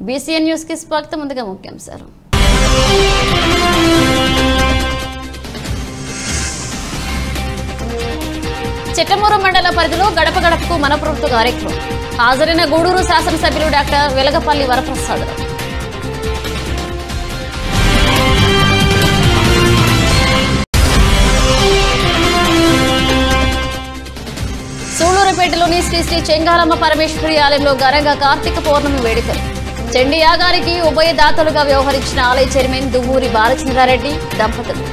BCN news కి స్వాగతం ముందుగా ముఖ్యాంశాలు చిట్టమూరు మండల పరిధిలో గడప గడపకు మన ప్రభుత్వ కార్యక్రమం హాజరైన గూడూరు శాసనసభ్యులు డాక్టర్ వెలగపల్లి వరప్రసాదరావు సూళ్లూరుపేటలోని శ్రీ శ్రీ చెంగాలమ్మ పరమేశ్వరి ఆలయంలో ఘనంగా కార్తీక పౌర్ణమి వేడుకలు చండీ యాగానికి ఉభయదాతలుగా వ్యవహరించిన ఆలయ చైర్మన్ దువ్వూరి బాలచంద్రారెడ్డి దంపతులు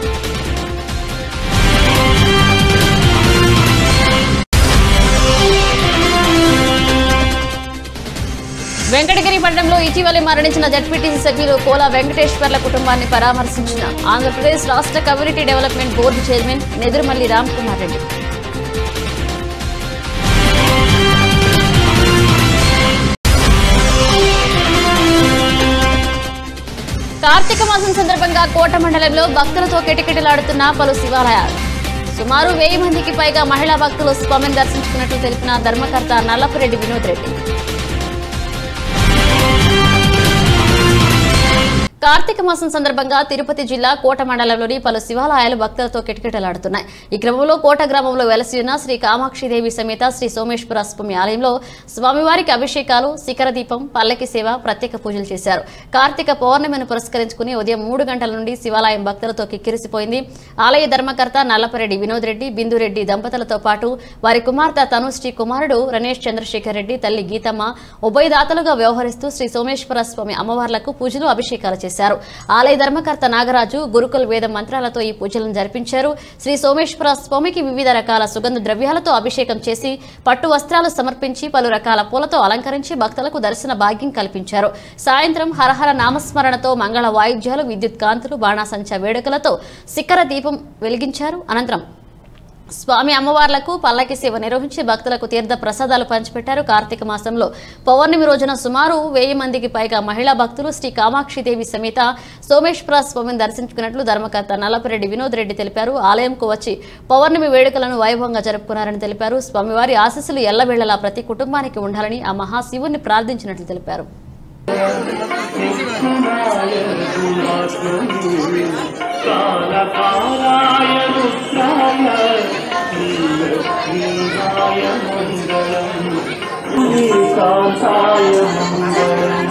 వెంకటగిరి పట్టణంలో ఇటీవలే మరణించిన జడ్పీటీసీ సభ్యులు కోలా వెంకటేశ్వర్ల కుటుంబాన్ని పరామర్శించిన ఆంధ్రప్రదేశ్ రాష్ట్ర community development board chairman Nedurumalli Ram Kumar Reddy Kartika మాసం సందర్భంగా కోట మండలంలో భక్తులతో కిటకిటలాడుతున్న పలు శివాలయాలు సుమారు వెయ్యి మందికి పైగా మహిళా భక్తులు స్వామిని దర్శించుకున్నట్లు తెలిపిన ధర్మకర్త నల్లపురెడ్డి వినోద్ రెడ్డి కార్తీక మాసం సందర్భంగా తిరుపతి జిల్లా కోట మండలంలోని పలు శివాలయాలు భక్తులతో కిటకిటలాడుతున్నాయి ఈ క్రమంలో కోట గ్రామంలో వెలసిన శ్రీ కామాక్షిదేవి సమేత శ్రీ సోమేశ్వర స్వామి ఆలయంలో స్వామివారికి అభిషేకాలు శిఖర దీపం పల్లకి సేవ ప్రత్యేక పూజలు చేశారు కార్తీక పౌర్ణమిని పురస్కరించుకుని ఉదయం మూడు గంటల నుండి శివాలయం భక్తులతో కిక్కిరిసిపోయింది ఆలయ ధర్మకర్త నల్లపరెడ్డి వినోద్ రెడ్డి బిందురెడ్డి దంపతులతో పాటు వారి కుమార్తె తనుశ్రీ కుమారుడు రణేష్ చంద్రశేఖర్ రెడ్డి తల్లి గీతమ్మ ఉభయదాతలుగా వ్యవహరిస్తూ శ్రీ సోమేశ్వర స్వామి అమ్మవార్లకు పూజలు అభిషేకాలు చేశారు ఆలయ ధర్మకర్త నాగరాజు గురుకుల వేద మంత్రాలతో ఈ పూజలను జరిపించారు శ్రీ సోమేశ్వర స్వామికి వివిధ రకాల సుగంధ ద్రవ్యాలతో అభిషేకం చేసి పట్టు వస్త్రాలు సమర్పించి పలు రకాల పూలతో అలంకరించి భక్తులకు దర్శన భాగ్యం కల్పించారు సాయంత్రం హరహర నామస్మరణతో మంగళ వాయిద్యాలు విద్యుత్ కాంతులు బాణాసంచా వేడుకలతో శిఖర దీపం వెలిగించారు అనంతరం స్వామి అమ్మవార్లకు పల్లకి సేవ నిర్వహించి భక్తులకు తీర్థ ప్రసాదాలు పంచిపెట్టారు కార్తీక మాసంలో పౌర్ణమి రోజున సుమారు వెయ్యి మందికి పైగా మహిళా భక్తులు శ్రీ కామాక్షిదేవి సమేత సోమేశ్వర స్వామిని దర్శించుకున్నట్లు ధర్మకర్త నల్లపరెడ్డి వినోద్ రెడ్డి తెలిపారు ఆలయంకు వచ్చి పౌర్ణమి వేడుకలను వైభవంగా జరుపుకున్నారని తెలిపారు స్వామివారి ఆశీస్సులు ఎల్లవేళలా ప్రతి కుటుంబానికి ఉండాలని ఆ మహాశివుణ్ణి ప్రార్థించినట్లు తెలిపారు కాలకాలాయ రుద్రాయ శ్రీలక్ష్మీరాయ మంగళం శ్రీకాంతాయ మంగళం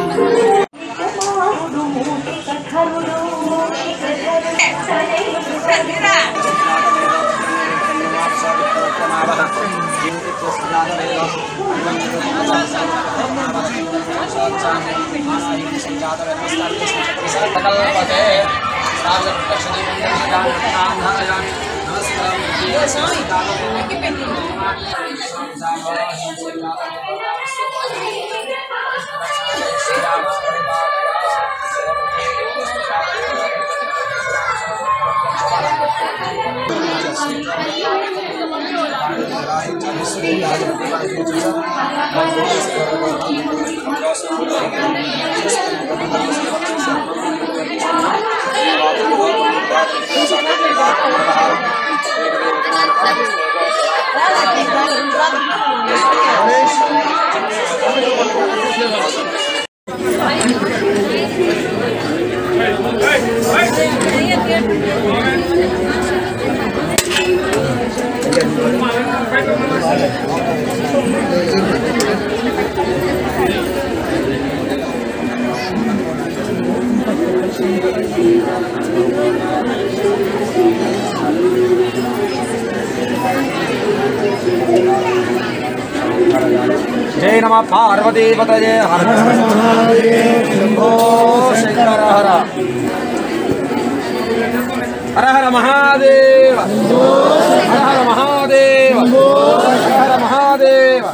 జై నమ పార్వతీపతయే హర శంభో శంకర హర హర హర మహాదేవ హర హర మహాదేవ హర హర మహాదేవ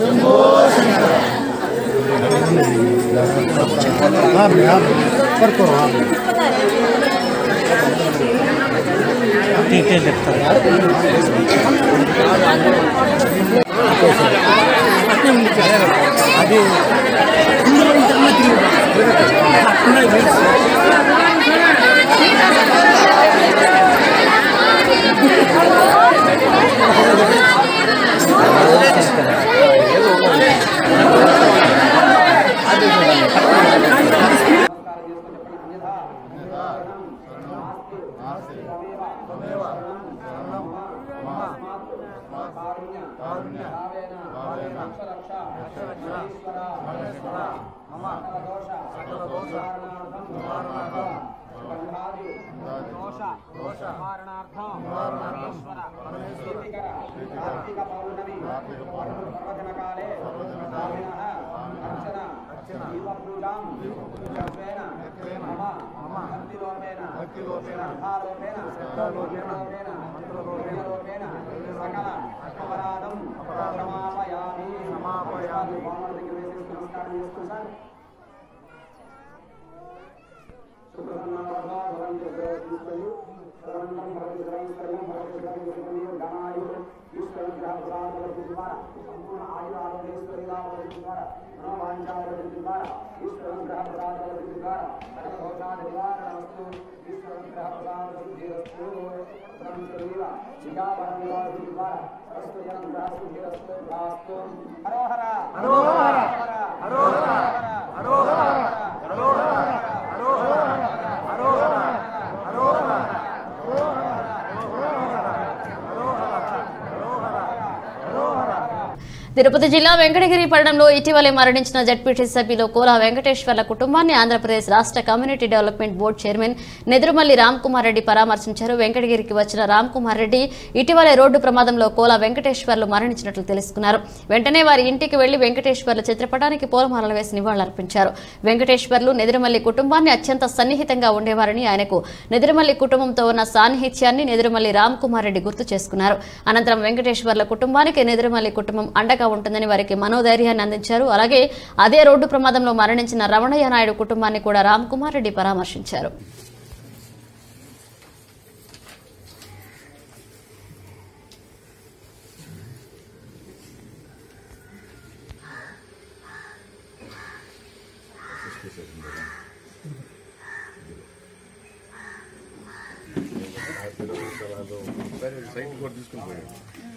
తిరుపతి జిల్లా వెంకటగిరి పట్టణంలో ఇటీవలే మరణించిన జడ్పీటీసీ సభ్యులు కోలా వెంకటేశ్వర్ల కుటుంబాన్ని ఆంధ్రప్రదేశ్ రాష్ట్ర community development board chairman Nedurumalli Ram Kumar Reddy పరామర్శించారు వెంకటగిరికి వచ్చిన రామ్ కుమార్ రెడ్డి ఇటీవలే రోడ్డు ప్రమాదంలో కోలా వెంకటేశ్వర్లు మరణించినట్లు తెలుసుకున్నారు వెంటనే వారి ఇంటికి వెళ్లి వెంకటేశ్వర్ల చిత్రపటానికి పూలమాలలు వేసి నివాళులర్పించారు వెంకటేశ్వర్లు నెదురుమల్లి కుటుంబాన్ని అత్యంత సన్నిహితంగా ఉండేవారని ఆయనకు నెదురుమల్లి కుటుంబంతో ఉన్న సాన్నిహిత్యాన్ని నెదురుమల్లి రామ్ కుమార్ రెడ్డి గుర్తు చేసుకున్నారు అనంతరం వెంకటేశ్వర్ల కుటుంబానికి నెదురుమల్లి కుటుంబం అండగా ఉంటుందని వారికి మనోధైర్యాన్ని అందించారు అలాగే అదే రోడ్డు ప్రమాదంలో మరణించిన రమణయ్య నాయుడు కుటుంబాన్ని కూడా రామ్ కుమార్ రెడ్డి పరామర్శించారు సైట్ కూడా తీసుకుని పోయాడు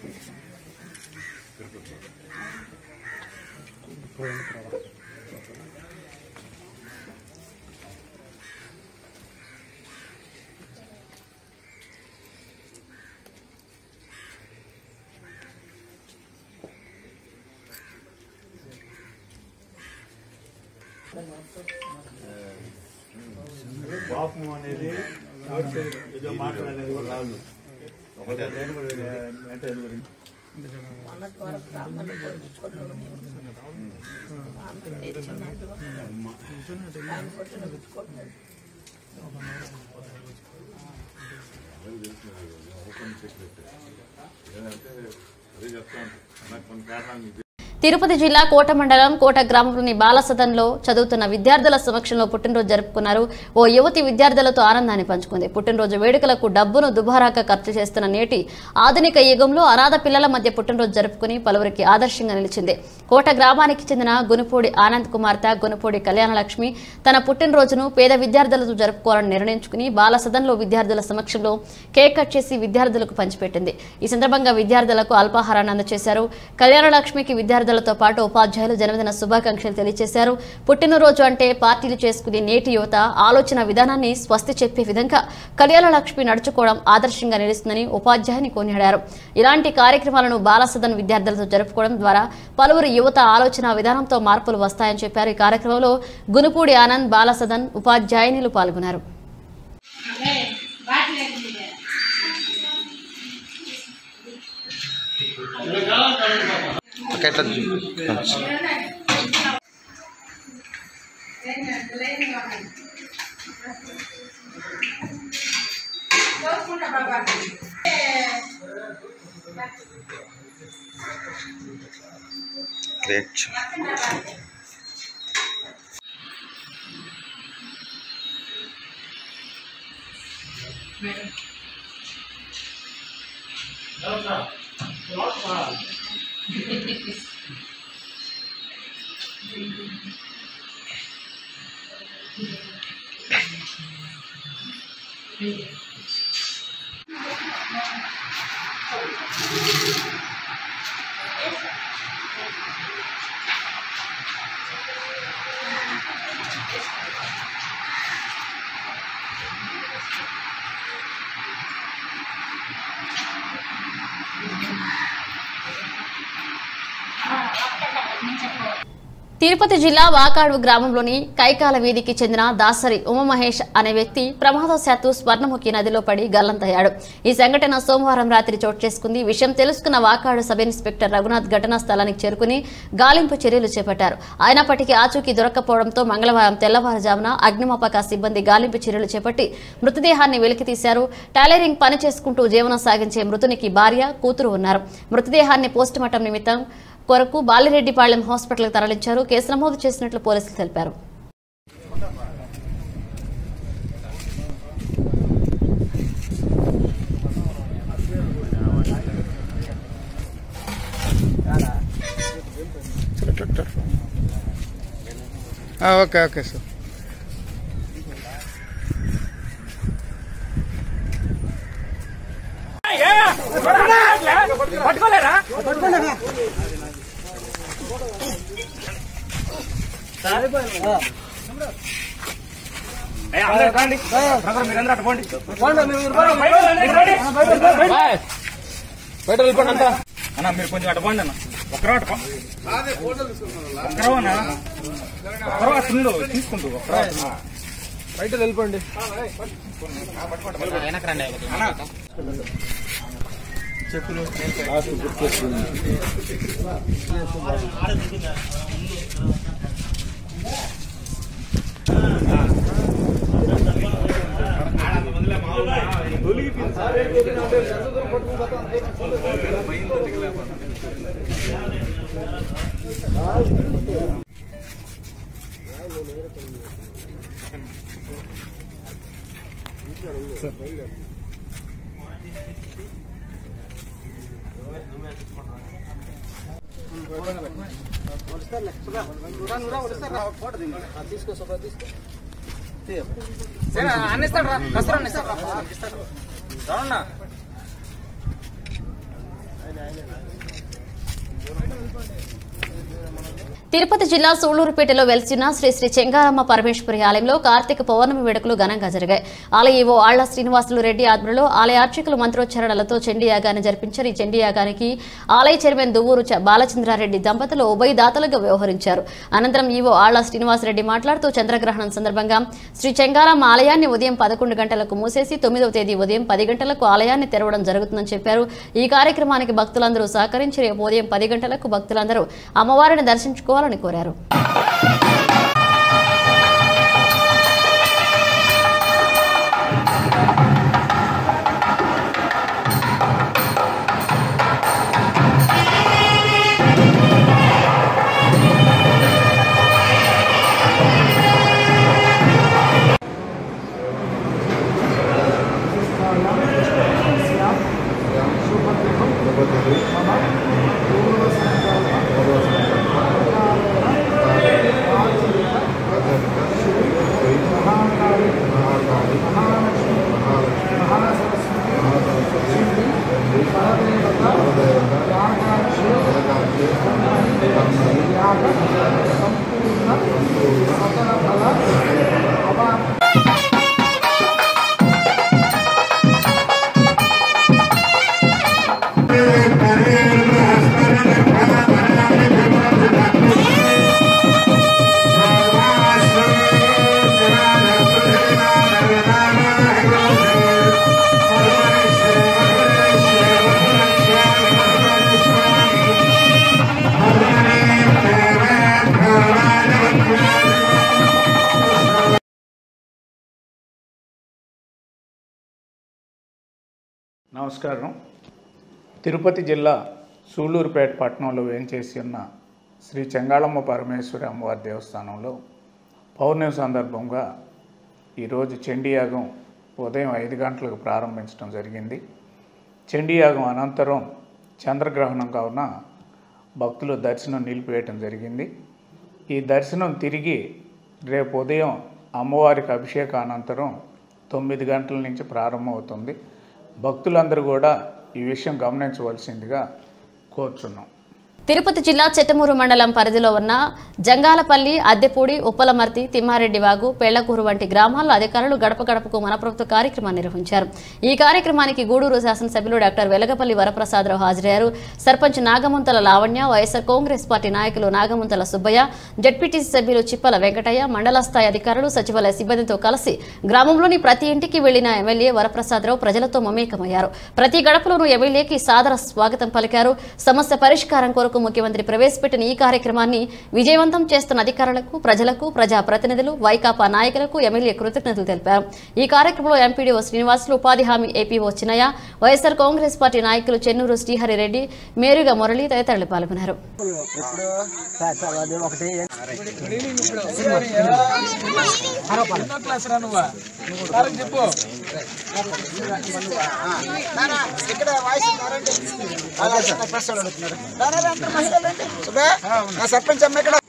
పాపం అనేది ఏదో మాట్లాడేది కూడా రాదు ఒకటే నేను కూడా అంటే గురించి ఓపెన్ సెక్రెట్ ఏదంటే అదే చెప్తాను నాకు కొన్ని కారణాలు తిరుపతి జిల్లా కోట మండలం కోట గ్రామంలోని బాలసదన్లో చదువుతున్న విద్యార్థుల సమక్షంలో పుట్టినరోజు జరుపుకున్నారు ఓ యువతి విద్యార్థులతో ఆనందాన్ని పంచుకుంది పుట్టినరోజు వేడుకలకు డబ్బును దుబారాగా ఖర్చు చేస్తున్న నేటి ఆధునిక యుగంలో అనాథ పిల్లల మధ్య పుట్టినరోజు జరుపుకుని పలువురికి ఆదర్శంగా నిలిచింది కోట గ్రామానికి చెందిన గునుపూడి ఆనంద్ కుమార్తె గునుపూడి కళ్యాణలక్ష్మి తన పుట్టినరోజును పేద విద్యార్థులతో జరుపుకోవాలని నిర్ణయించుకుని బాలసదన్లో విద్యార్థుల సమక్షంలో కేక్ కట్ చేసి విద్యార్థులకు పంచిపెట్టింది ఈ సందర్భంగా విద్యార్థులకు అల్పాహారాన్ని అందజేశారు కళ్యాణలక్ష్మికి విద్యార్థులతో పాటు ఉపాధ్యాయులు జన్మదిన శుభాకాంక్షలు తెలియజేశారు పుట్టినరోజు అంటే పార్టీలు చేసుకునే నేటి యువత ఆలోచన విధానాన్ని స్వస్తి చెప్పే విధంగా కళ్యాణలక్ష్మి నడుచుకోవడం ఆదర్శంగా నిలుస్తుందని ఉపాధ్యాయుని కొనియాడారు ఇలాంటి కార్యక్రమాలను బాలసదన్ విద్యార్థులతో జరుపుకోవడం ద్వారా పలువురు యువత ఆలోచన విధానంతో మార్పులు వస్తాయని చెప్పారు ఈ కార్యక్రమంలో గునుపూడి ఆనంద్ బాలసదన్ ఉపాధ్యాయునిలు పాల్గొన్నారు గ్రేట్ తిరుపతి జిల్లా వాకాడు గ్రామంలోని కైకాల వీధికి చెందిన దాసరి ఉమామహేష్ అనే వ్యక్తి ప్రమాదవశాత్తు స్వర్ణముఖి నదిలో పడి గల్లంతయ్యాడు ఈ సంఘటన సోమవారం రాత్రి చోటు చేసుకుంది ఈ విషయం తెలుసుకున్న వాకాడు సబ్ ఇన్స్పెక్టర్ రఘునాథ్ ఘటనా స్థలానికి చేరుకుని గాలింపు చర్యలు చేపట్టారు అయినప్పటికీ ఆచూకీ దొరక్కపోవడంతో మంగళవారం తెల్లవారుజామున అగ్నిమాపక సిబ్బంది గాలింపు చర్యలు చేపట్టి మృతదేహాన్ని వెలికితీశారు టైలరింగ్ పని చేసుకుంటూ జీవనం సాగించే మృతునికి భార్య కూతురు ఉన్నారు మృతదేహాన్ని పోస్టుమార్టం నిమిత్తం కొరకు బాలిరెడ్డిపాళెం హాస్పిటల్కి తరలించారు కేసు నమోదు చేసినట్లు పోలీసులు తెలిపారు ఓకే ఓకే సార్ బయట వెళ్ళిపోండి అంతా అన్న మీరు కొంచెం అటు పోండి అన్న ఒక్కరో అటు పో. ఒక్కరో అన్న ఒక్కరో అట్టుండు తీసుకుంటూ ఒక్కరో అటు. బయట వెళ్ళిపోండి అన్నిస్తాడు రా కస్తారు అన్నిస్తాడు రా తిరుపతి జిల్లా సూళ్లూరుపేటలో వెలిసిన శ్రీ శ్రీ చెంగారమ్మ పరమేశ్వరి ఆలయంలో కార్తీక పౌర్ణమి వేడుకలు ఘనంగా జరిగాయి ఆలయ ఈవో ఆళ్ల శ్రీనివాసులు రెడ్డి ఆధ్వర్యంలో ఆలయ అర్చకులు మంత్రోచ్చరణలతో చండీ యాగాన్ని జరిపించారు ఈ చండీ యాగానికి ఆలయ చైర్మన్ దువ్వూరు చ- బాలచంద్రారెడ్డి దంపతులు ఉభయదాతలుగా వ్యవహరించారు అనంతరం ఈవో ఆళ్ల శ్రీనివాసరెడ్డి మాట్లాడుతూ చంద్రగ్రహణం సందర్భంగా శ్రీ చెంగారమ్మ ఆలయాన్ని ఉదయం పదకొండు గంటలకు మూసేసి తొమ్మిదవ తేదీ ఉదయం పది గంటలకు ఆలయాన్ని తెరవడం జరుగుతుందని చెప్పారు ఈ కార్యక్రమానికి భక్తులందరూ సహకరించి రేపు ఉదయం పది గంటలకు భక్తులందరూ అమ్మవారిని దర్శించుకోవాలని కోరారు నమస్కారం తిరుపతి జిల్లా సూళ్ళూరుపేట పట్టణంలో వేంచేసి ఉన్న శ్రీ చెంగాళమ్మ పరమేశ్వరి అమ్మవారి దేవస్థానంలో పౌర్ణమి సందర్భంగా ఈరోజు చండీయాగం ఉదయం ఐదు గంటలకు ప్రారంభించడం జరిగింది చండీయాగం అనంతరం చంద్రగ్రహణం కావున భక్తులు దర్శనం నిలిపివేయటం జరిగింది ఈ దర్శనం తిరిగి రేపు ఉదయం అమ్మవారికి అభిషేక అనంతరం తొమ్మిది గంటల నుంచి ప్రారంభమవుతుంది భక్తులందరూ కూడా ఈ విషయం గమనించవలసిందిగా కోరుచున్నాం తిరుపతి జిల్లా చెట్టమూరు మండలం పరిధిలో ఉన్న జంగాలపల్లి అద్దెపూడి ఉప్పలమర్తి తిమ్మారెడ్డి వాగు పెళ్లకూరు వంటి గ్రామాల్లో అధికారులు గడప గడపకు మన ప్రభుత్వ కార్యక్రమాన్ని నిర్వహించారు ఈ కార్యక్రమానికి గూడూరు శాసనసభ్యులు డాక్టర్ వెలగపల్లి వరప్రసాదరావు హాజరయ్యారు సర్పంచ్ నాగముంతల లావణ్య వైఎస్ఆర్ కాంగ్రెస్ పార్టీ నాయకులు నాగముంతల సుబ్బయ్య జడ్పీటీసీ సభ్యులు చిప్పల వెంకటయ్య మండల స్థాయి అధికారులు సచివాలయ సిబ్బందితో కలిసి గ్రామంలోని ప్రతి ఇంటికి వెళ్లిన ఎమ్మెల్యే వరప్రసాదరావు ప్రజలతో మమేకమయ్యారు ప్రతి గడపలోనూ ఎమ్మెల్యేకి సాదర స్వాగతం పలికారు సమస్య పరిష్కారం కొరకు ముఖ్యమంత్రి ప్రవేశపెట్టిన ఈ కార్యక్రమాన్ని విజయవంతం చేస్తున్న అధికారులకు ప్రజలకు ప్రజా ప్రతినిధులు వైకాపా నాయకులకు ఎమ్మెల్యే కృతజ్ఞతలు తెలిపారు ఈ కార్యక్రమంలో ఎంపీడీఓ శ్రీనివాసులు ఉపాధి హామీ APO Chinnaiah YSR Congress party నాయకులు చెన్నూరు శ్రీహరి రెడ్డి మేరుగా మురళి తదితరులు పాల్గొన్నారు సర్పంచ్ అమ్మ ఇక్కడ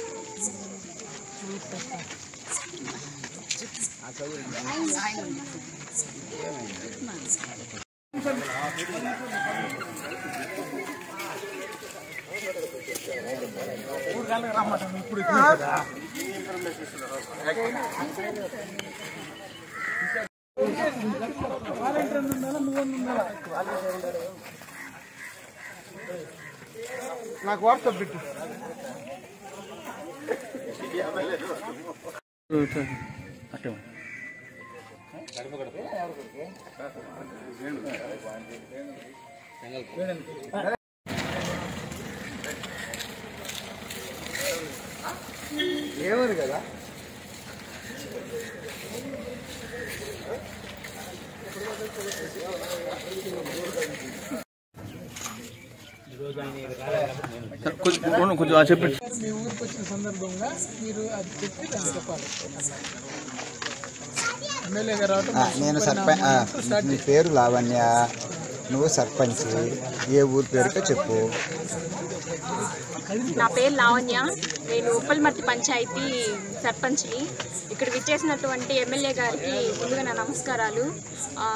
నాకు వాట్సాప్ పెట్టు ఏమని కదా కొంచెం చెప్పండి మీ ఊరికి వచ్చిన సందర్భంగా మీరు అది చెప్పి దాన్ని చెప్పాలి ఎమ్మెల్యే గారు రావటం ఆ, నేను సర్పంచ్ నీ పేరు లావణ్య నువ్వు సర్పంచ్ ఏ ఊరు పేరుతో చెప్పు నా పేరు లావణ్య నేను ఉప్పల్మర్తి పంచాయతీ సర్పంచ్ని ఇక్కడ విచ్చేసినటువంటి ఎమ్మెల్యే గారికి ముందుగా నా నమస్కారాలు ఆ,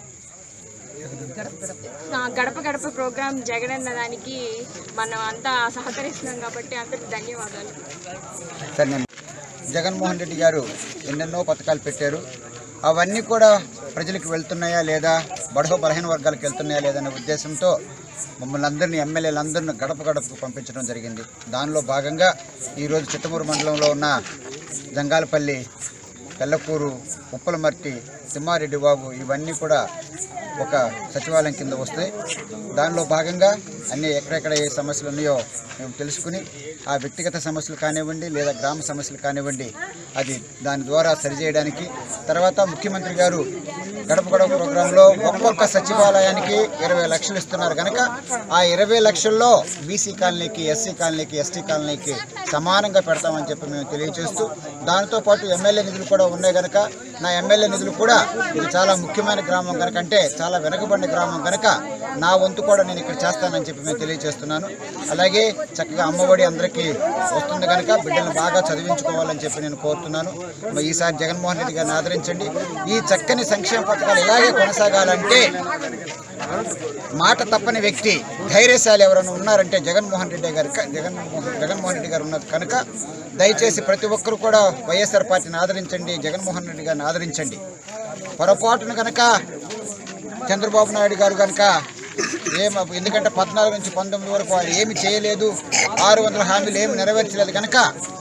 నా గడప గడప ప్రోగ్రాం జగనన్న దానికి మనం అంతా సహకరిస్తున్నాం కాబట్టి అందరికి ధన్యవాదాలు సరే నేను జగన్మోహన్ రెడ్డి గారు ఎన్నెన్నో పథకాలు పెట్టారు అవన్నీ కూడా ప్రజలకు వెళ్తున్నాయా లేదా బడహ బలహీన వర్గాలకు వెళ్తున్నాయా లేదా అనే ఉద్దేశంతో మమ్మల్ని అందరినీ ఎమ్మెల్యేలందరినీ గడప గడపకు పంపించడం జరిగింది దానిలో భాగంగా ఈరోజు చిట్టమూరు మండలంలో ఉన్న జంగాలపల్లి పెల్లకూరు ఉప్పలమర్తి తిమ్మారెడ్డి బాబు ఇవన్నీ కూడా ఒక సచివాలయం కింద వస్తాయి దానిలో భాగంగా అన్ని ఎక్కడెక్కడ ఏ సమస్యలు ఉన్నాయో మేము తెలుసుకుని ఆ వ్యక్తిగత సమస్యలు కానివ్వండి లేదా గ్రామ సమస్యలు కానివ్వండి అది దాని ద్వారా సరిచేయడానికి తర్వాత ముఖ్యమంత్రి గారు గడప గడప ప్రోగ్రాంలో ఒక్కొక్క సచివాలయానికి ఇరవై లక్షలు ఇస్తున్నారు కనుక ఆ ఇరవై లక్షల్లో బీసీ కాలనీకి ఎస్సీ కాలనీకి ఎస్టీ కాలనీకి సమానంగా పెడతామని చెప్పి మేము తెలియజేస్తూ దానితో పాటు ఎమ్మెల్యే నిధులు కూడా ఉన్నాయి కనుక నా ఎమ్మెల్యే నిధులు కూడా ఇది చాలా ముఖ్యమైన గ్రామం కనుక అంటే చాలా వెనకబడిన గ్రామం కనుక నా వంతు కూడా నేను ఇక్కడ చేస్తానని చెప్పి మేము తెలియజేస్తున్నాను అలాగే చక్కగా అమ్మఒడి అందరికీ వస్తుంది కనుక బిడ్డలను బాగా చదివించుకోవాలని చెప్పి నేను కోరుతున్నాను మరి ఈసారి జగన్మోహన్ రెడ్డి గారిని ఆదరించండి ఈ చక్కని సంక్షేమ పథకాలు ఇలాగే కొనసాగాలంటే మాట తప్పని వ్యక్తి ధైర్యశాలి ఎవరైనా ఉన్నారంటే జగన్మోహన్ రెడ్డి గారు జగన్మోహన్ జగన్మోహన్ రెడ్డి గారు ఉన్నారు కనుక దయచేసి ప్రతి ఒక్కరు కూడా వైఎస్ఆర్ పార్టీని ఆదరించండి జగన్మోహన్ రెడ్డి గారిని ఆదరించండి పొరపాటును కనుక చంద్రబాబు నాయుడు గారు కనుక ఏం ఎందుకంటే పద్నాలుగు నుంచి పంతొమ్మిది వరకు వారు ఏమి చేయలేదు ఆరు వందల హామీలు ఏమి నెరవేర్చలేదు కనుక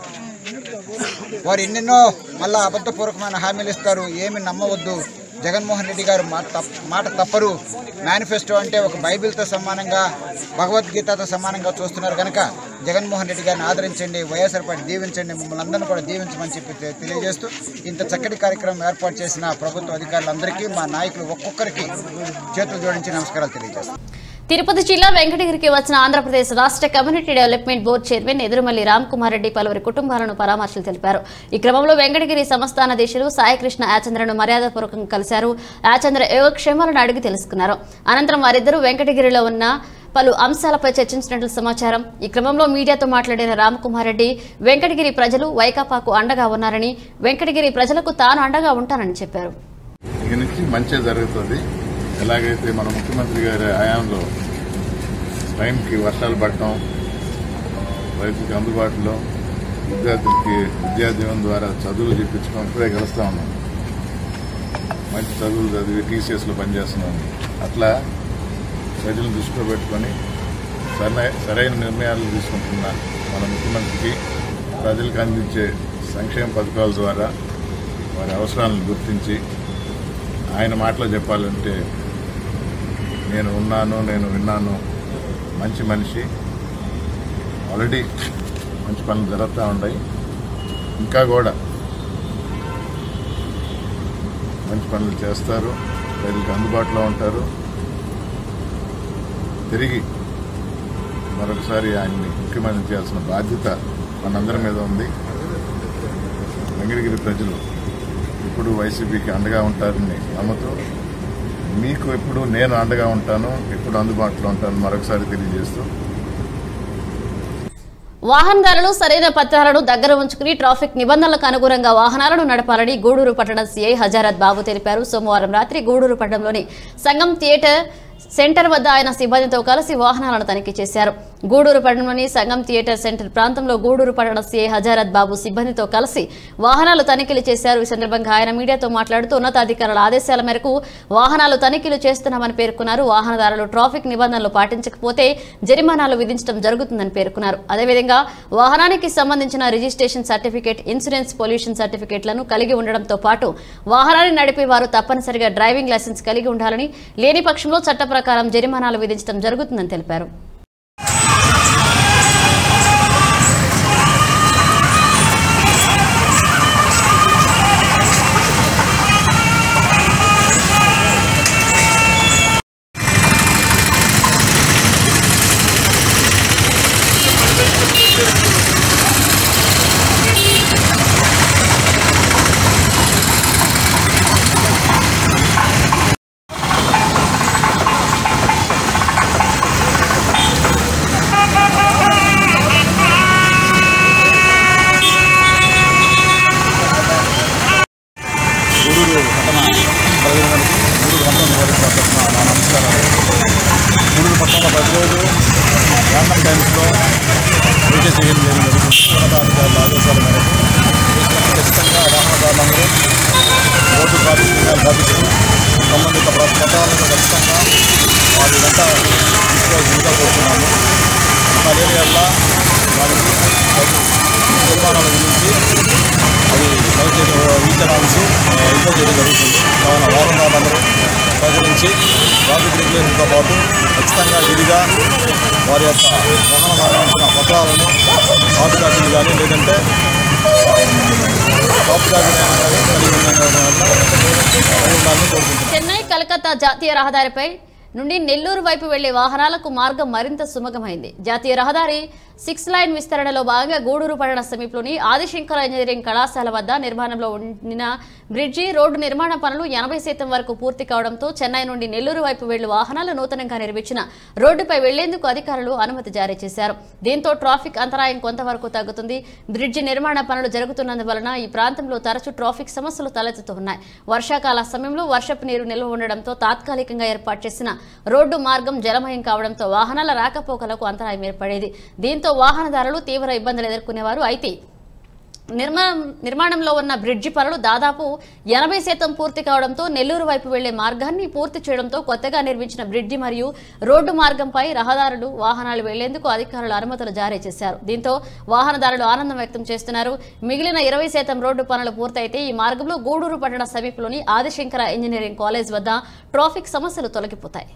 వారు ఎన్నెన్నో మళ్ళా అబద్ధపూర్వకమైన హామీలు ఇస్తారు ఏమి నమ్మవద్దు జగన్మోహన్ రెడ్డి గారు మాట తప్ మాట తప్పరు మేనిఫెస్టో అంటే ఒక బైబిల్తో సమానంగా భగవద్గీతతో సమానంగా చూస్తున్నారు కనుక జగన్మోహన్ రెడ్డి గారిని ఆదరించండి వైఎస్ఆర్ పార్టీ దీవించండి మమ్మల్ని అందరినీ కూడా దీవించమని చెప్పి తె- తెలియజేస్తూ ఇంత చక్కటి కార్యక్రమం ఏర్పాటు చేసిన ప్రభుత్వ అధికారులందరికీ మా నాయకులు ఒక్కొక్కరికి చేతులు జోడించి నమస్కారాలు తెలియజేస్తాం తిరుపతి జిల్లా వెంకటగిరికి వచ్చిన ఆంధ్రప్రదేశ్ రాష్ట్ర community development board chairman Edurumalli Ram Kumar Reddy పలువురి కుటుంబాలను పరామర్శలు తెలిపారు ఈ క్రమంలో వెంకటగిరి సంస్థానాధీశులు సాయికృష్ణ యాచంద్రను మర్యాదపూర్వకంగా కలిశారు యాచంద్ర యోగక్షేమాలను అడిగి తెలుసుకున్నారు అనంతరం వారిద్దరూ వెంకటగిరిలో ఉన్న పలు అంశాలపై చర్చించినట్లు సమాచారం ఈ క్రమంలో మీడియాతో మాట్లాడిన రామకుమార్ రెడ్డి వెంకటగిరి ప్రజలు వైకాపాకు అండగా ఉన్నారని వెంకటగిరి ప్రజలకు తాను అండగా ఉంటానని చెప్పారు ఇక నుంచి మంచిగా జరుగుతుంది ఎలాగైతే మన ముఖ్యమంత్రి గారి హయాంలో టైంకి వర్షాలు పడటం రైతులకు అందుబాటులో విద్యార్థులకి విద్యాదీవెన ద్వారా చదువులు చెప్పించడం ఇప్పుడే కలుస్తా ఉన్నాం మంచి చదువులు చదివి టీసీఎస్లో పనిచేస్తున్నాం అట్లా ప్రజలను దృష్టిలో పెట్టుకొని సరైన సరైన నిర్ణయాలు తీసుకుంటున్న మన ముఖ్యమంత్రికి ప్రజలకు అందించే సంక్షేమ పథకాల ద్వారా వారి అవసరాలను గుర్తించి ఆయన మాటలో చెప్పాలంటే నేను ఉన్నాను నేను విన్నాను మంచి మనిషి ఆల్రెడీ మంచి పనులు జరుగుతూ ఉన్నాయి ఇంకా కూడా మంచి పనులు చేస్తారు ప్రజలకు అందుబాటులో ఉంటారు తిరిగి మరొకసారి ఆయన్ని ముఖ్యమంత్రి చేయాల్సిన బాధ్యత మనందరి మీద ఉంది వెంకటగిరి ప్రజలు ఇప్పుడు వైసీపీకి అండగా ఉంటారని నమ్ముతూ మీకు ఎప్పుడు నేను అండగా ఉంటాను ఎప్పుడు అందుబాటులో ఉంటాను మరొకసారి తెలియజేస్తూ వాహనదారులు సరైన పత్రాలను దగ్గర ఉంచుకుని ట్రాఫిక్ నిబంధనలకు అనుగుణంగా వాహనాలను నడపాలని గూడూరు పట్టణ సీఐ హజారత్ బాబు తెలిపారు సోమవారం రాత్రి గూడూరు పట్టణంలోని సంగం థియేటర్ సెంటర్ వద్ద ఆయన సిబ్బందితో కలిసి వాహనాలను తనిఖీ చేశారు గూడూరు పట్టణంలోని సంగం థియేటర్ సెంటర్ ప్రాంతంలో గూడూరు పట్టణ సీఐ హజారత్ బాబు సిబ్బందితో కలిసి వాహనాలు తనిఖీలు చేశారు ఈ సందర్భంగా ఆయన మీడియాతో మాట్లాడుతూ ఉన్నతాధికారుల ఆదేశాల మేరకు వాహనాలు తనిఖీలు చేస్తున్నామని పేర్కొన్నారు వాహనదారులు ట్రాఫిక్ నిబంధనలు పాటించకపోతే జరిమానాలు విధించడం జరుగుతుందని పేర్కొన్నారు అదేవిధంగా వాహనానికి సంబంధించిన రిజిస్ట్రేషన్ సర్టిఫికేట్ ఇన్సూరెన్స్ పొల్యూషన్ సర్టిఫికేట్లను కలిగి ఉండడంతో పాటు వాహనాన్ని నడిపే వారు తప్పనిసరిగా డ్రైవింగ్ లైసెన్స్ కలిగి ఉండాలని లేని పక్షంలో చట్ట ప్రకారం జరిమానాలు విధించడం జరుగుతుందని తెలిపారు గూడూరు పట్టణ ప్రజలందరికీ గూడూరు పట్టణ నియోజకవర్గ తరఫున నా నమస్కారాలు గూడూరు పట్టణంలో ప్రతిరోజు ర్యాండమ్ టైమ్స్లో వెయిటేజ్ చేయడం జరుగుతుంది ఉన్నతాధికారుల ఆదేశాల మేరకు ఖచ్చితంగా వాహనదారులందరూ రోడ్డు ట్రాఫిక్ నియమాలు పాటిస్తూ సంబంధిత ప్ర- పత్రాలను ఖచ్చితంగా వారి వెంట తీసుకోవాల్సిందిగా కోరుతున్నాము అదేవిధంగా వారికి నిర్మాణాల గురించి అది దయచేసి వీచనాల్సి ఇంట్లో చేయడం జరుగుతుంది కావున వాహనదారులందరూ సహకరించి ట్రాఫిక్ రెగ్యులేషన్తో పాటు ఖచ్చితంగా విధిగా వారి యొక్క వాహన సంబంధించిన పత్రాలను హార్డ్ కాపీలు కానీ లేదంటే సాఫ్ట్ కాపీ కానీ కలిగి ఉండడం వల్ల ఉండాలని కోరుకుంటున్నాను చెన్నై కలకత్తా జాతీయ రహదారిపై నుండి నెల్లూరు వైపు వెళ్లే వాహనాలకు మార్గం మరింత సుమగమైంది జాతీయ రహదారి సిక్స్ లైన్ విస్తరణలో భాగంగా గూడూరు పట్టణ సమీపంలోని ఆదిశంకర ఇంజనీరింగ్ కళాశాల వద్ద నిర్మాణంలో ఉన్న బ్రిడ్జి రోడ్డు నిర్మాణ పనులు ఎనభై శాతం వరకు పూర్తి కావడంతో చెన్నై నుండి నెల్లూరు వైపు వెళ్లు వాహనాలు నూతనంగా నిర్మించిన రోడ్డుపై వెళ్లేందుకు అధికారులు అనుమతి జారీ చేశారు దీంతో ట్రాఫిక్ అంతరాయం కొంతవరకు తగ్గుతుంది బ్రిడ్జి నిర్మాణ పనులు జరుగుతున్నందువలన ఈ ప్రాంతంలో తరచూ ట్రాఫిక్ సమస్యలు తలెత్తుతున్నాయి వర్షాకాల సమయంలో వర్షపు నీరు నిల్వ ఉండడంతో తాత్కాలికంగా ఏర్పాటు చేసిన రోడ్డు మార్గం జలమయం కావడంతో వాహనాల రాకపోకలకు అంతరాయం ఏర్పడేది దీంతో వాహనదారులు తీవ్ర ఇబ్బందులు ఎదుర్కొనేవారు అయితే నిర్మాణం నిర్మాణంలో ఉన్న బ్రిడ్జి పనులు దాదాపు ఎనభై శాతం పూర్తి కావడంతో నెల్లూరు వైపు వెళ్లే మార్గాన్ని పూర్తి చేయడంతో కొత్తగా నిర్మించిన బ్రిడ్జి మరియు రోడ్డు మార్గంపై రహదారులు వాహనాలు వెళ్లేందుకు అధికారులు అనుమతులు జారీ చేశారు దీంతో వాహనదారులు ఆనందం వ్యక్తం చేస్తున్నారు మిగిలిన ఇరవై శాతం రోడ్డు పనులు పూర్తయితే ఈ మార్గంలో గూడూరు పట్టణ సమీపంలోని ఆదిశంకర ఇంజనీరింగ్ కాలేజ్ వద్ద ట్రాఫిక్ సమస్యలు తొలగిపోతాయి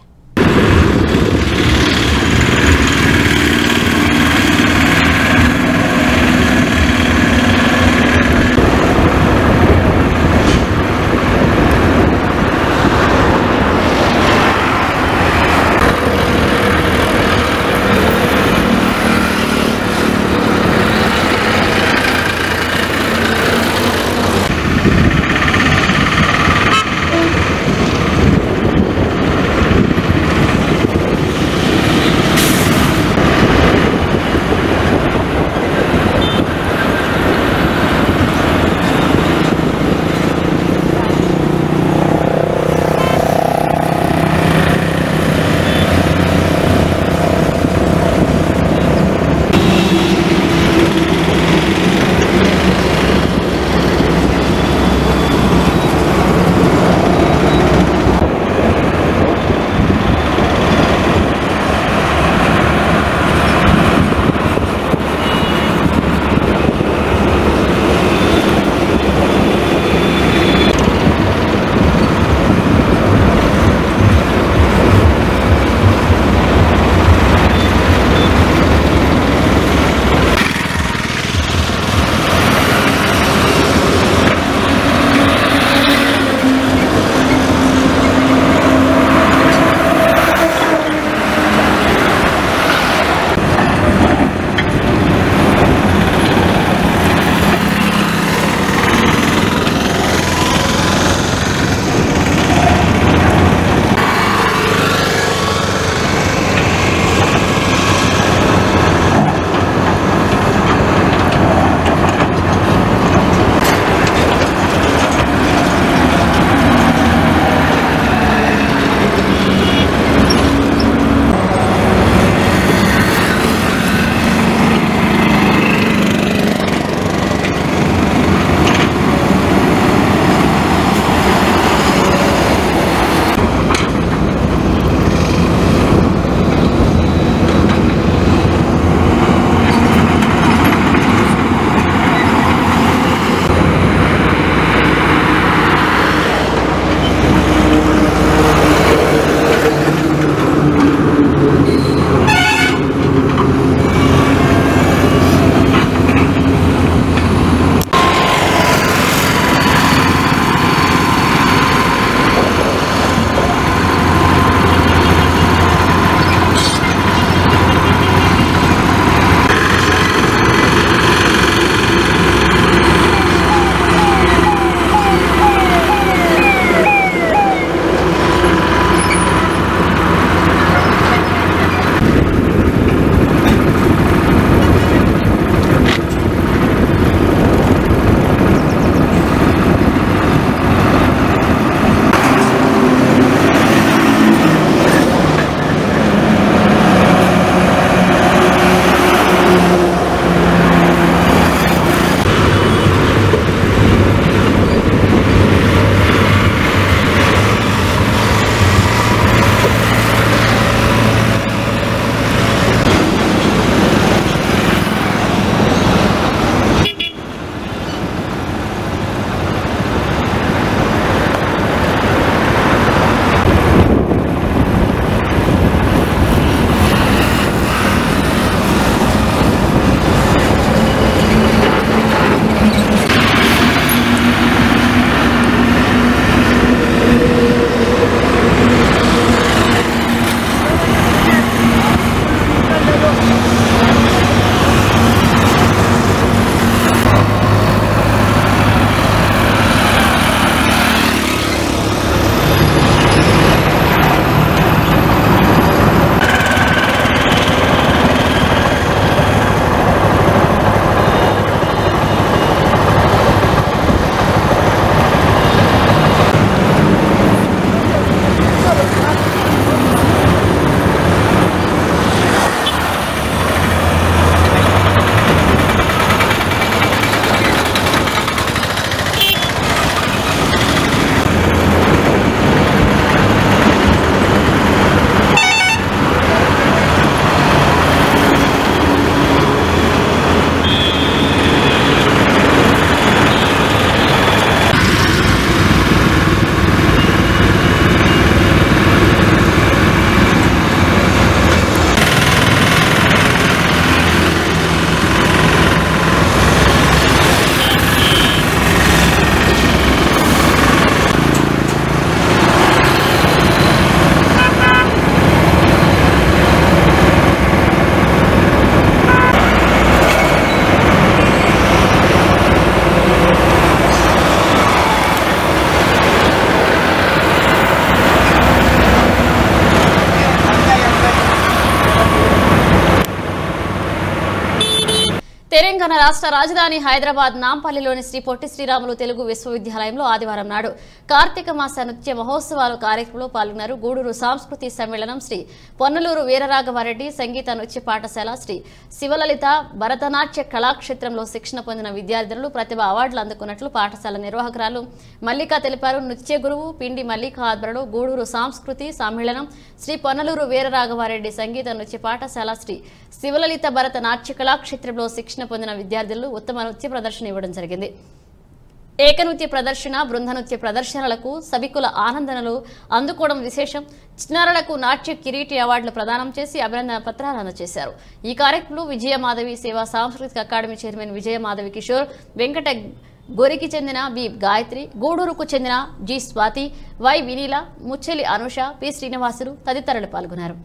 తెలంగాణ రాష్ట్ర రాజధాని హైదరాబాద్ నాంపల్లిలోని శ్రీ పొట్టి శ్రీరాములు తెలుగు విశ్వవిద్యాలయంలో ఆదివారం నాడు కార్తీక మాస నృత్య మహోత్సవాలు కార్యక్రమంలో పాల్గొన్నారు గూడూరు సాంస్కృతి సమ్మేళనం శ్రీ పొన్నలూరు వీరరాఘవారెడ్డి సంగీత నృత్య పాఠశాల శ్రీ శివలలిత భరతనాట్య కళాక్షేత్రంలో శిక్షణ పొందిన విద్యార్థులు ప్రతిభ అవార్డులు అందుకున్నట్లు పాఠశాల నిర్వాహకురాలు మల్లిక తెలిపారు నృత్య గురువు పిండి మల్లిక ఆధ్వర్యంలో గూడూరు సాంస్కృతి సమ్మేళనం శ్రీ పొన్నలూరు వీరరాఘవారెడ్డి సంగీత నృత్య పాఠశాల శ్రీ శివలలిత భరత నాట్య కళాక్షేత్రంలో శిక్షణ పొందిన విద్యార్థులు ఉత్తమ నృత్య ప్రదర్శన ఇవ్వడం జరిగింది ఏకనృత్య ప్రదర్శన బృంద నృత్య ప్రదర్శనలకు సభికుల ఆనందనలు అందుకోవడం విశేషం చిన్నారులకు నాట్య కిరీటి అవార్డులు ప్రదానం చేసి అభినందన పత్రాలు అందజేశారు ఈ కార్యక్రమంలో విజయమాధవి సేవా సాంస్కృతిక అకాడమీ చైర్మన్ విజయమాధవి కిషోర్ వెంకట గొరికి చెందిన బి గాయత్రి గూడూరుకు చెందిన G Swathi Y Vineela Muccheli Anusha P Srinivasulu తదితరులు పాల్గొన్నారు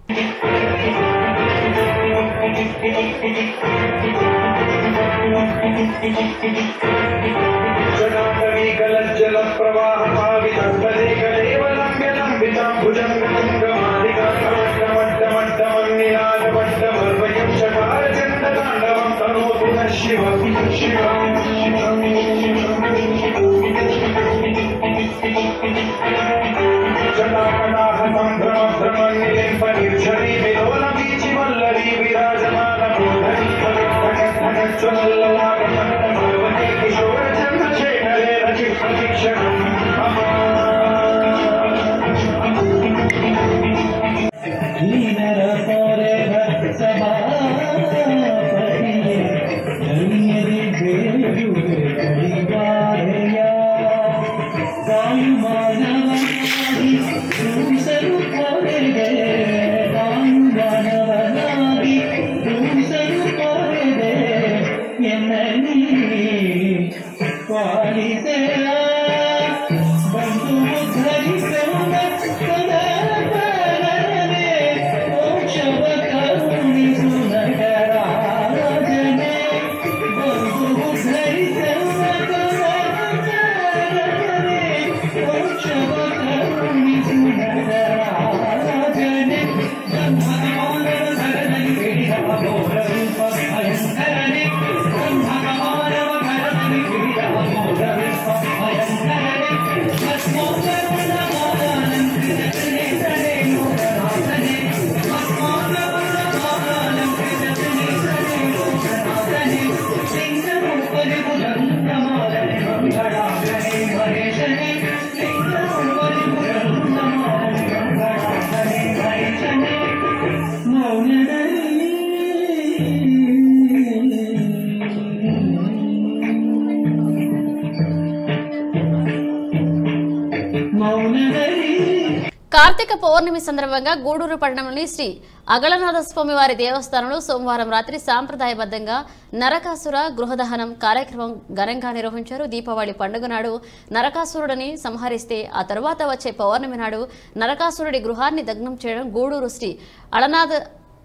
కార్తీక పౌర్ణమి సందర్భంగా గూడూరు పట్టణంలోని శ్రీ అగళనాథ స్వామి వారి దేవస్థానంలో సోమవారం రాత్రి సాంప్రదాయబద్ధంగా నరకాసుర గృహదహనం కార్యక్రమం ఘనంగా నిర్వహించారు దీపావళి పండుగ నాడు నరకాసురుడిని సంహరిస్తే ఆ తరువాత వచ్చే పౌర్ణమి నాడు నరకాసురుడి గృహాన్ని దగ్నం చేయడం గూడూరు శ్రీ అళనాథ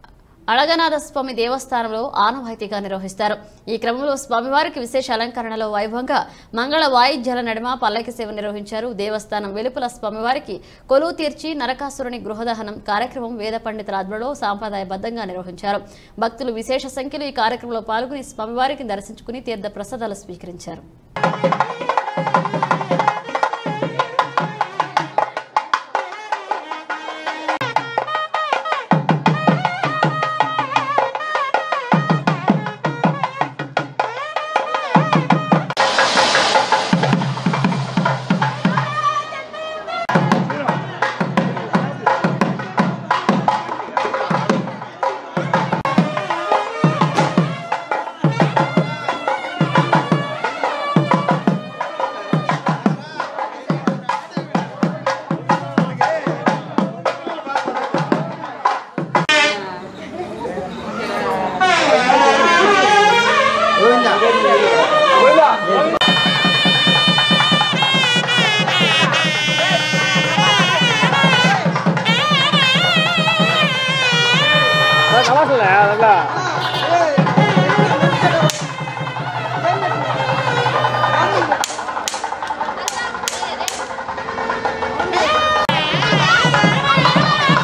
అళగనాథ స్వామి దేవస్థానంలో ఆనవాయితీగా నిర్వహిస్తారు ఈ క్రమంలో స్వామివారికి విశేష అలంకరణలో వైభవంగా మంగళ వాయిద్యాల నడుమ పల్లకి సేవ నిర్వహించారు దేవస్థానం వెలుపల స్వామివారికి కొలువు తీర్చి నరకాసురుని గృహదహనం కార్యక్రమం వేద పండితుల ఆధ్వర్యంలో సాంప్రదాయబద్ధంగా నిర్వహించారు భక్తులు విశేష సంఖ్యలో ఈ కార్యక్రమంలో పాల్గొని స్వామివారికి దర్శించుకుని తీర్థ ప్రసాదాలు స్వీకరించారు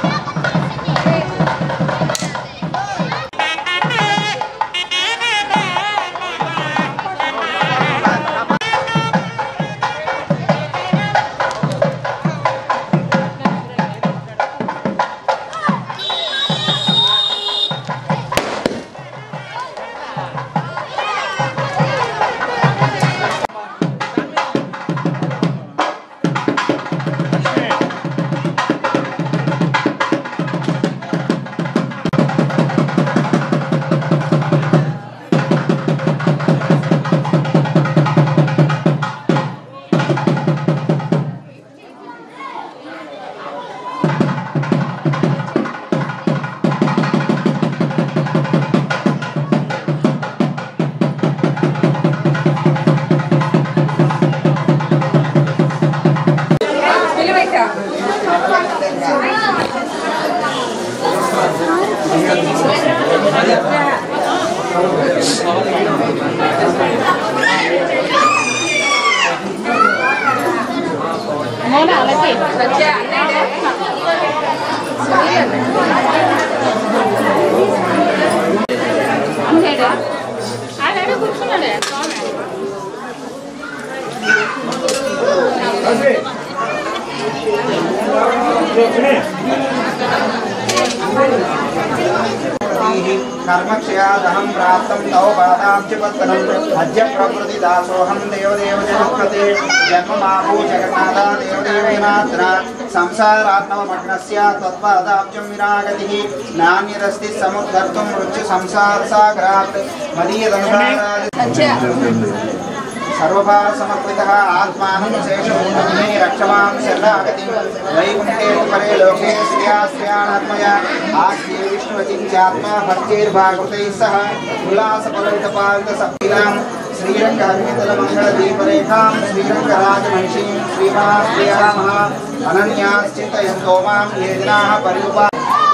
Thank you. कर्मक्षयादहं प्राप्तं तव पादाब्जपत्तनम् अद्य प्रकृति दासोऽहं देवदेव जगत्पते जन्ममाभू जगन्नाथा देवदेवेनात्र संसारात्ममग्नस्य त्वत्पादाब्जं विनागतिः नान्यदस्ति समुद्धर्तुं मृत्यु संसारसागरात् मदीयदनुसारादि सर्वभार समर्पितः आत्मानं शेषभूतमे रक्षमां शरणागतिं वैकुण्ठे तु परे लोके श्रिया श्रियाणात्मया आस्ये विष्णुवचिन्त्यात्मा भक्तिर्भागवतैः सह विलासपलवितपालितसप्तिलां श्रीरङ्गहरितलमङ्गलदीपरेखां श्रीरङ्गराजमहिषीं श्रीमहाप्रियामः अनन्याश्चिन्तयन्तो मां ये जनाः परिउपा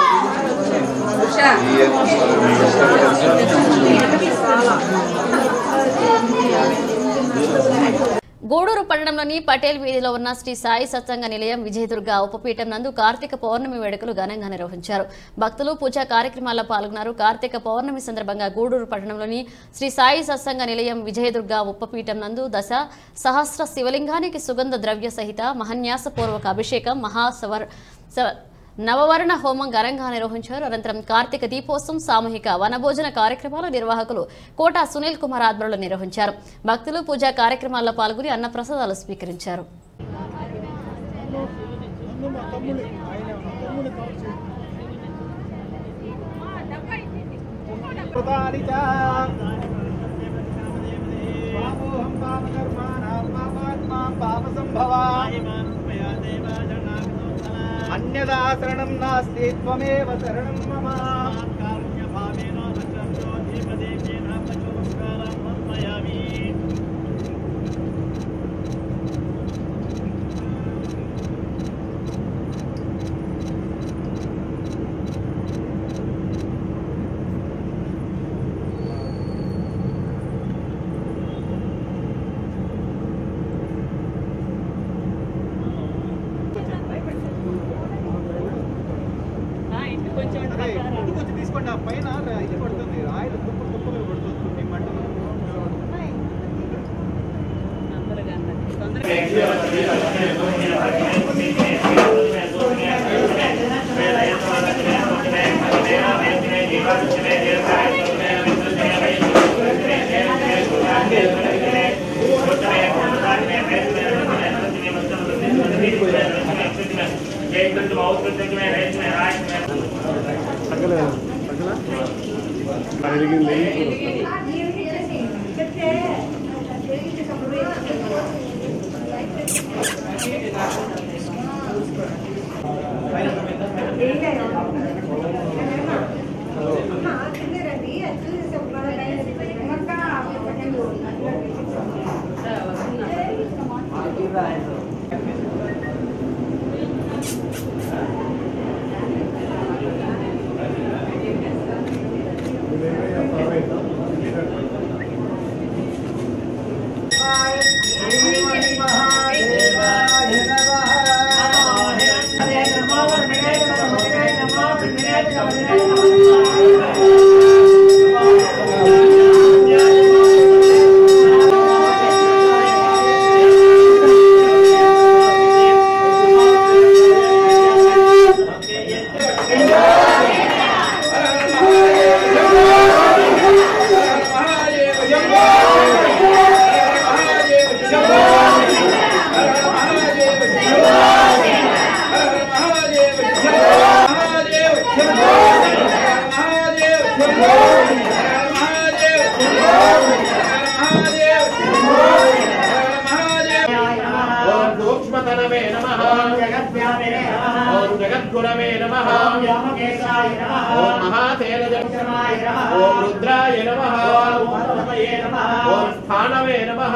గూడూరు పట్టణంలోని పటేల్ వీధిలో ఉన్న శ్రీ సాయి సత్సంగ నిలయం విజయదుర్గ ఉపపీఠం నందు కార్తీక పౌర్ణమి వేడుకలు ఘనంగా నిర్వహించారు భక్తులు పూజా కార్యక్రమాల్లో పాల్గొన్నారు కార్తీక పౌర్ణమి సందర్భంగా గూడూరు పట్టణంలోని శ్రీ సాయి సత్సంగ నిలయం విజయదుర్గ ఉపపీఠం నందు దశ సహస్ర శివలింగానికి సుగంధ ద్రవ్య సహిత మహన్యాసపూర్వక అభిషేకం మహాసవర్ స- నవవర్ణ హోమం ఘనంగా నిర్వహించారు అనంతరం కార్తీక దీపోత్సవం సామూహిక వనభోజన కార్యక్రమాల నిర్వాహకులు కోట సునీల్ కుమార్ ఆధ్వర్యంలో నిర్వహించారు భక్తులు పూజా కార్యక్రమాల్లో పాల్గొని అన్నప్రసాదాలు స్వీకరించారు అన్యదా శరణం నాస్తి త్వమేవ శరణం మమ కొంచెం తీసుకోండి ఆ పైన ఇది పడుతుంది ఆయిల్ తుప్పు తుప్పులు పడుతుంది మీ మంటలు ఓం సూక్ష్మతనవే నమః ఓం జగద్గురవే నమః ఓం మహాతేజ ఓం రుద్రాయ నమః ఓం స్థానవే నమః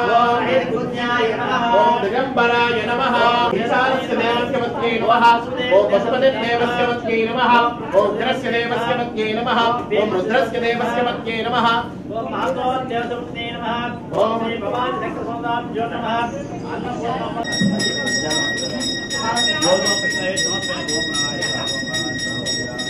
ఓం దిగంబరాయ నమః ఈశానస్య దేవస్య మత్యే నమః ఓం పశుపతి దేవస్య మత్యే నమః ఓం ఉగ్రస్య దేవస్య మత్యే నమః ఓం రుద్రస్య దేవస్య మత్యే నమః ఓం మహాత్మోద్యోతమునే నమః ఓం శ్రీ భవాని శక్తి సౌందాభ్యో నమః అన్నపూర్ణమ్మ యోగోపక్షయ సమర్పణ ఓం నమః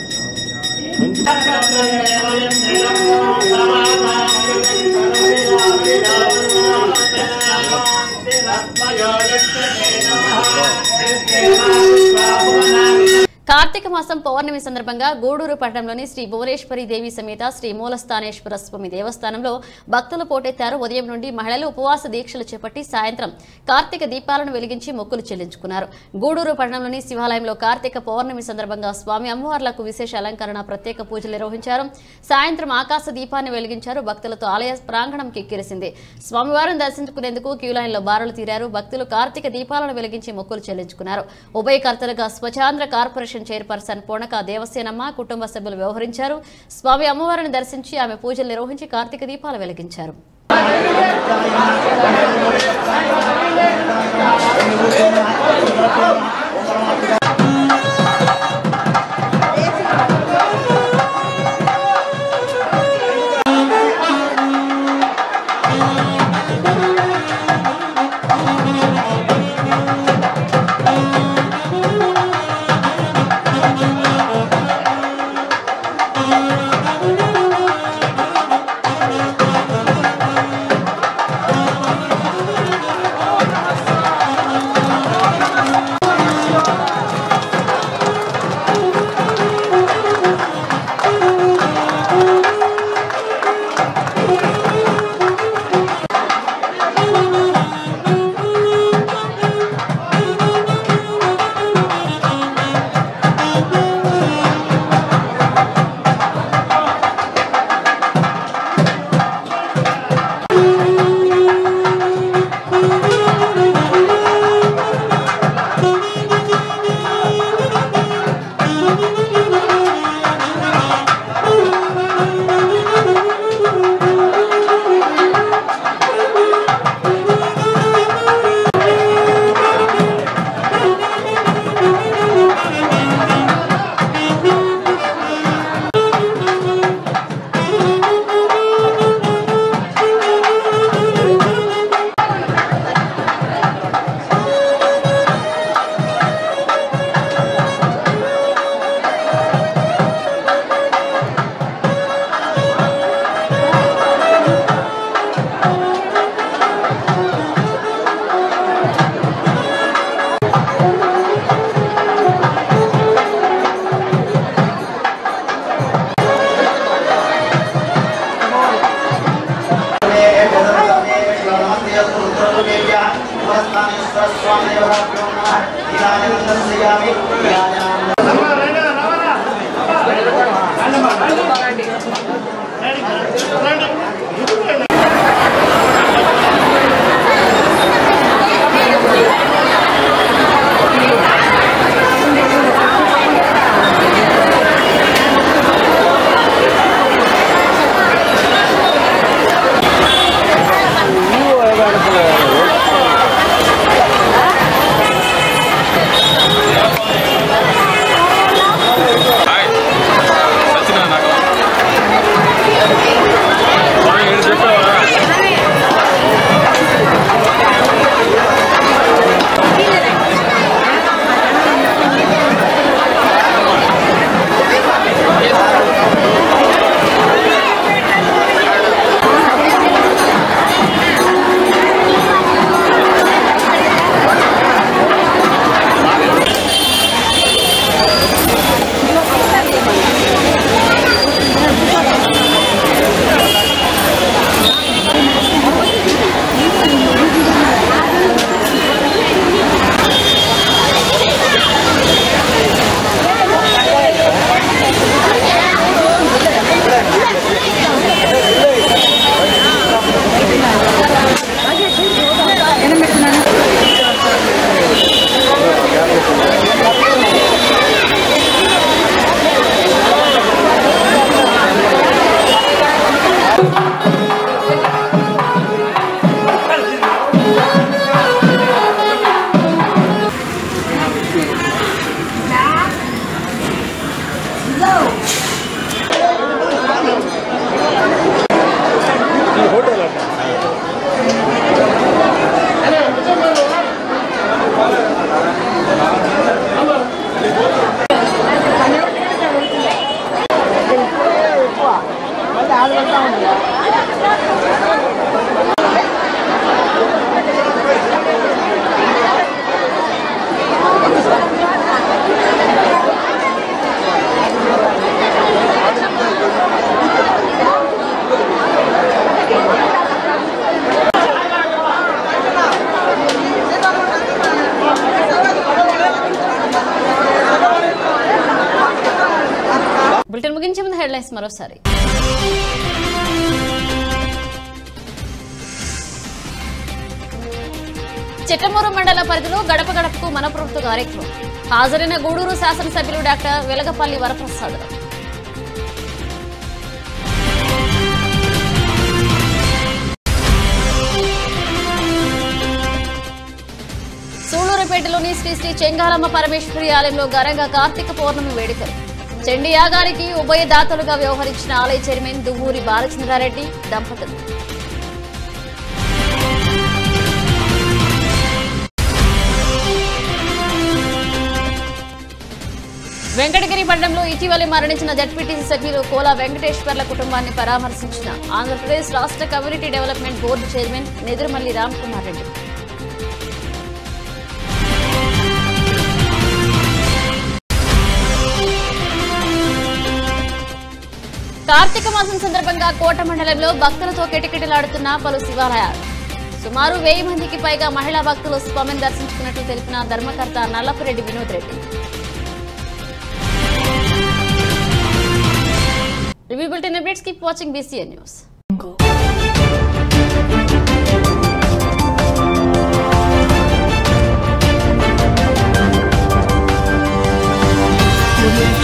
కార్తీక మాసం పౌర్ణమి సందర్భంగా గూడూరు పట్టణంలోని శ్రీ భువనేశ్వరి దేవి సమేత శ్రీ మూలస్థానేశ్వర స్వామి దేవస్థానంలో భక్తులు పోటెత్తారు ఉదయం నుండి మహిళలు ఉపవాస దీక్షలు చేపట్టి సాయంత్రం కార్తీక దీపాలను వెలిగించి మొక్కులు చెల్లించుకున్నారు గూడూరు పట్టణంలోని శివాలయంలో కార్తీక పౌర్ణమి సందర్భంగా స్వామి అమ్మవార్లకు విశేష అలంకరణ ప్రత్యేక పూజలు నిర్వహించారు సాయంత్రం ఆకాశ దీపాన్ని వెలిగించారు భక్తులతో ఆలయ ప్రాంగణం కిక్కిరిసింది స్వామివారిని దర్శించుకునేందుకు క్యూ లైన్లో బారులు తీరారు భక్తులు కార్తీక దీపాలను వెలిగించి మొక్కులు చెల్లించుకున్నారు ఉభయకర్తలుగా స్వచ్ఛాంధ్ర కార్పొరేషన్ చైర్పర్సన్ పూనక దేవసేనమ్మ కుటుంబ సభ్యులు వ్యవహరించారు స్వామి అమ్మవారిని దర్శించి ఆమె పూజలు నిర్వహించి కార్తీక దీపాలు వెలిగించారు సచిన నాకు హెడ్లైన్స్ మరోసారి చిట్టమూరు మండల పరిధిలో గడప గడపకు మన ప్రభుత్వ కార్యక్రమం హాజరైన గూడూరు శాసనసభ్యులు డాక్టర్ వెలగపల్లి వరప్రసాద్ సూళ్లూరుపేటలోని శ్రీ శ్రీ చెంగాలమ్మ పరమేశ్వరి ఆలయంలో ఘనంగా కార్తీక పౌర్ణమి వేడుకలు చండీ యాగానికి ఉభయదాతలుగా వ్యవహరించిన ఆలయ చైర్మన్ దువ్వూరి బాలచంద్రారెడ్డి దంపతులు వెంకటగిరి పట్టణంలో ఇటీవలే మరణించిన జడ్పీటీసీ సభ్యులు కోలా వెంకటేశ్వర్ల కుటుంబాన్ని పరామర్శించిన ఆంధ్రప్రదేశ్ రాష్ట్ర community development board chairman Nedurumalli Ram Kumar Reddy Kartika మాసం సందర్భంగా కోట మండలంలో భక్తులతో కిటకిటలాడుతున్న పలు శివాలయాలు సుమారు వెయ్యి మందికి పైగా మహిళా భక్తులు స్వామిని దర్శించుకున్నట్లు తెలిపిన ధర్మకర్త Nallapureddy Vinod Reddy review bulletin updates keep watching BCN news Thank you.